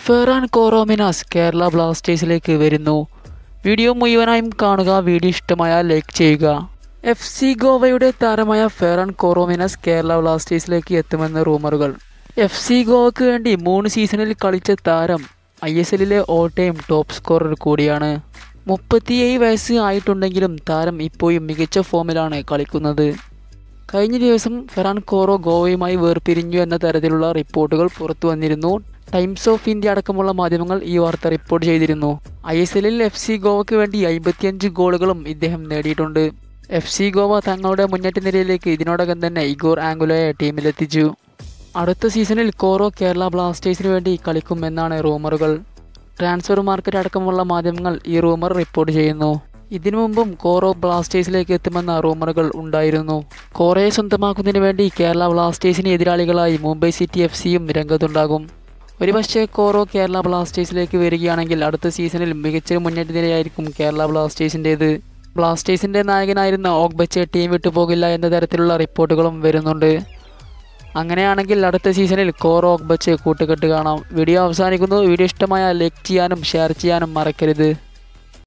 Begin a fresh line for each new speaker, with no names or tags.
Ferran കോറോമിനാസ് Kerala ബ്ലാസ്റ്റേഴ്സിലേക്ക് വരുന്നു video മുഴുവനായും കാണുക വീഡിയോ ഇഷ്ടമായാൽ ലൈക്ക് ചെയ്യുക എഫ് സി ഗോവയുടെ താരമായ ഫെറാൻ കോറോമിനാസ് കേരള ബ്ലാസ്റ്റേഴ്സിലേക്ക് എത്തുമെന്ന് റൂമറുകൾ എഫ് സി ഗോവയ്ക്ക് വേണ്ടി മൂന്ന് സീസണിൽ കളിച്ച താരം ഐ എസ് എല്ലിലെ ഓൾ ടൈം ടോപ്പ് സ്കോറർ കൂടിയാണ് മുപ്പത്തിയേഴ് വയസ്സ് ആയിട്ടുണ്ടെങ്കിലും താരം ഇപ്പോഴും മികച്ച ഫോമിലാണ് കളിക്കുന്നത് കഴിഞ്ഞ ദിവസം ഫെറാൻ കോറോ ഗോവയുമായി വേർപിരിഞ്ഞു എന്ന തരത്തിലുള്ള റിപ്പോർട്ടുകൾ പുറത്തു വന്നിരുന്നു ടൈംസ് ഓഫ് ഇന്ത്യ അടക്കമുള്ള മാധ്യമങ്ങൾ ഈ വാർത്ത റിപ്പോർട്ട് ചെയ്തിരുന്നു ഐ എസ് എല്ലിൽ എഫ് സി ഗോവയ്ക്ക് വേണ്ടി അമ്പത്തിയഞ്ച് ഗോളുകളും ഇദ്ദേഹം നേടിയിട്ടുണ്ട് എഫ് സി ഗോവ തങ്ങളുടെ മുന്നേറ്റ നിരയിലേക്ക് ഇതിനോടകം തന്നെ ഇഗോർ ആംഗുലയെ ടീമിലെത്തിച്ചു അടുത്ത സീസണിൽ കോറോ കേരള ബ്ലാസ്റ്റേഴ്സിന് വേണ്ടി കളിക്കുമെന്നാണ് റൂമറുകൾ ട്രാൻസ്ഫർ മാർക്കറ്റ് അടക്കമുള്ള മാധ്യമങ്ങൾ ഈ റൂമർ റിപ്പോർട്ട് ചെയ്യുന്നു ഇതിനു മുമ്പും കോറോ ബ്ലാസ്റ്റേഴ്സിലേക്ക് എത്തുമെന്ന റൂമറുകൾ ഉണ്ടായിരുന്നു കോറയെ സ്വന്തമാക്കുന്നതിന് വേണ്ടി കേരള ബ്ലാസ്റ്റേഴ്സിന് എതിരാളികളായി മുംബൈ സിറ്റി എഫ് സിയും രംഗത്തുണ്ടാകും ഒരുപക്ഷെ കോറോ കേരള ബ്ലാസ്റ്റേഴ്സിലേക്ക് വരികയാണെങ്കിൽ അടുത്ത സീസണിൽ മികച്ച മുന്നേറ്റ നിരയായിരിക്കും കേരള ബ്ലാസ്റ്റേഴ്സിൻ്റേത് ബ്ലാസ്റ്റേഴ്സിൻ്റെ നായകനായിരുന്ന ഓഗ്ബച്ചെ ടീം വിട്ടു പോകില്ല എന്ന തരത്തിലുള്ള റിപ്പോർട്ടുകളും വരുന്നുണ്ട് അങ്ങനെയാണെങ്കിൽ അടുത്ത സീസണിൽ കോറോ ഓഗ്ബച്ചെ കൂട്ടുകെട്ട് കാണാം വീഡിയോ അവസാനിക്കുന്നു വീഡിയോ ഇഷ്ടമായാൽ ലൈക്ക് ചെയ്യാനും ഷെയർ ചെയ്യാനും മറക്കരുത്